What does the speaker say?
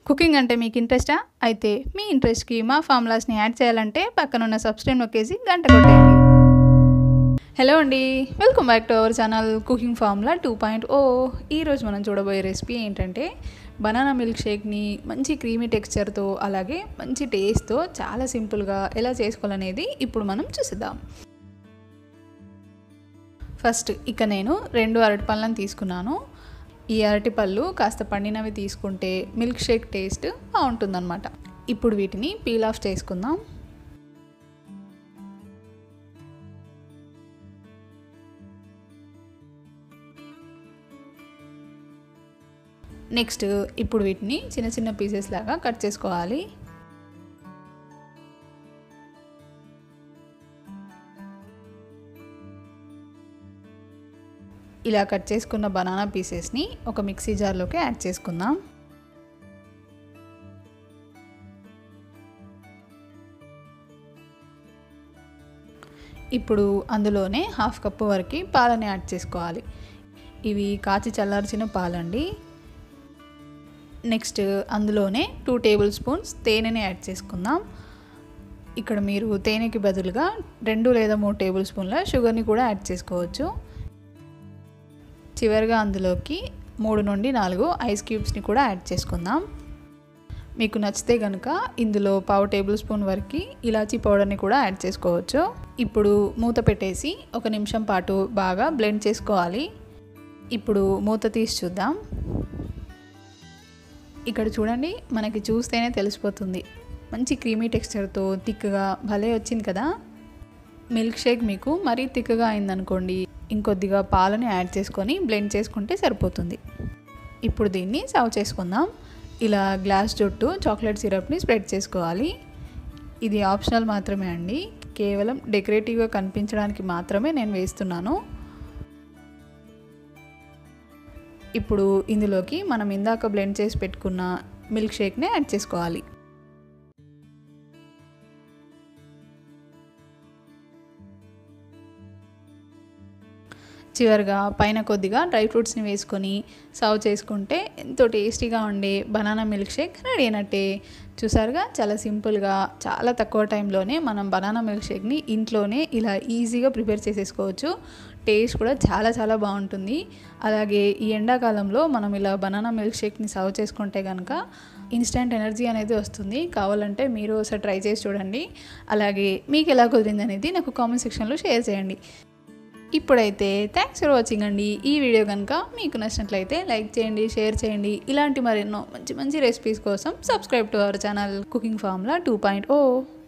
cooking అంటే మీకు ఇంట్రెస్టా అయితే మీ ఇంట్రెస్ట్కి మా ఫార్ములాస్ని యాడ్ చేయాలంటే పక్కనున్న సబ్స్క్రైబ్ నొక్కేసి గంట కొట్టేయండి హలో అండి welcome back to our channel cooking formula two point O ఈరోజు మనం చూడబోయే రెసిపీ ఏంటంటే బనానా మిల్క్ షేక్ని మంచి క్రీమీ టెక్స్చర్తో అలాగే మంచి టేస్ట్తో చాలా సింపుల్గా ఎలా చేసుకోవాలనేది ఇప్పుడు మనం చూసిద్దాం ఫస్ట్ ఇక నేను రెండు అరటి పళ్ళని తీసుకున్నాను ఈ అరటిపళ్ళు కాస్త పండినవి తీసుకుంటే మిల్క్ షేక్ టేస్ట్ బాగుంటుందన్నమాట ఇప్పుడు వీటిని పీల్ ఆఫ్ చేసుకుందాం నెక్స్ట్ ఇప్పుడు వీటిని చిన్న చిన్న పీసెస్ లాగా కట్ చేసుకోవాలి ఇలా కట్ చేసుకున్న బనానా పీసెస్ని ఒక మిక్సీ జార్లోకి యాడ్ చేసుకుందాం ఇప్పుడు అందులోనే హాఫ్ కప్పు వరకు పాలని యాడ్ చేసుకోవాలి ఇవి కాచి చల్లార్చిన పాలండి నెక్స్ట్ అందులోనే టూ టేబుల్ స్పూన్స్ తేనెని యాడ్ చేసుకుందాం ఇక్కడ మీరు తేనెకి బదులుగా రెండు లేదా మూడు టేబుల్ స్పూన్ల షుగర్ని కూడా యాడ్ చేసుకోవచ్చు చివరిగా అందులోకి మూడు నుండి నాలుగు ఐస్ క్యూబ్స్ని కూడా యాడ్ చేసుకుందాం మీకు నచ్చితే కనుక ఇందులో పావు టేబుల్ స్పూన్ వరకు ఇలాచీ పౌడర్ని కూడా యాడ్ చేసుకోవచ్చు ఇప్పుడు మూత పెట్టేసి ఒక నిమిషం పాటు బాగా బ్లెండ్ చేసుకోవాలి ఇప్పుడు మూత తీసి చూద్దాం ఇక్కడ చూడండి మనకి చూస్తేనే తెలిసిపోతుంది మంచి క్రీమీ టెక్స్చర్తో థిక్గా భలే వచ్చింది కదా మిల్క్ షేక్ మీకు మరీ థిక్గా అయిందనుకోండి ఇంకొద్దిగా పాలను యాడ్ చేసుకొని బ్లెండ్ చేసుకుంటే సరిపోతుంది ఇప్పుడు దీన్ని సర్వ్ చేసుకుందాం ఇలా గ్లాస్ చుట్టూ చాక్లెట్ సిరప్ని స్ప్రెడ్ చేసుకోవాలి ఇది ఆప్షనల్ మాత్రమే అండి కేవలం డెకరేటివ్గా కనిపించడానికి మాత్రమే నేను వేస్తున్నాను ఇప్పుడు ఇందులోకి మనం ఇందాక బ్లెండ్ చేసి పెట్టుకున్న మిల్క్ షేక్ని యాడ్ చేసుకోవాలి చివరిగా పైన కొద్దిగా డ్రై ఫ్రూట్స్ని వేసుకొని సర్వ్ చేసుకుంటే ఎంతో టేస్టీగా ఉండే బనానా మిల్క్ షేక్ రెడీ అయినట్టే చూసారుగా చాలా సింపుల్గా చాలా తక్కువ టైంలోనే మనం బనానా మిల్క్ షేక్ని ఇంట్లోనే ఇలా ఈజీగా ప్రిపేర్ చేసేసుకోవచ్చు టేస్ట్ కూడా చాలా చాలా బాగుంటుంది అలాగే ఈ ఎండాకాలంలో మనం ఇలా బనానా మిల్క్ షేక్ని సర్వ్ చేసుకుంటే కనుక ఇన్స్టెంట్ ఎనర్జీ అనేది వస్తుంది కావాలంటే మీరు ఒకసారి ట్రై చేసి చూడండి అలాగే మీకు ఎలా కుదిరింది అనేది నాకు కామెంట్ సెక్షన్లో షేర్ చేయండి ఇప్పుడైతే థ్యాంక్స్ ఫర్ వాచింగ్ అండి ఈ వీడియో కనుక మీకు నచ్చినట్లయితే లైక్ చేయండి షేర్ చేయండి ఇలాంటి మరెన్నో మంచి మంచి రెసిపీస్ కోసం subscribe to our channel cooking formula two point oh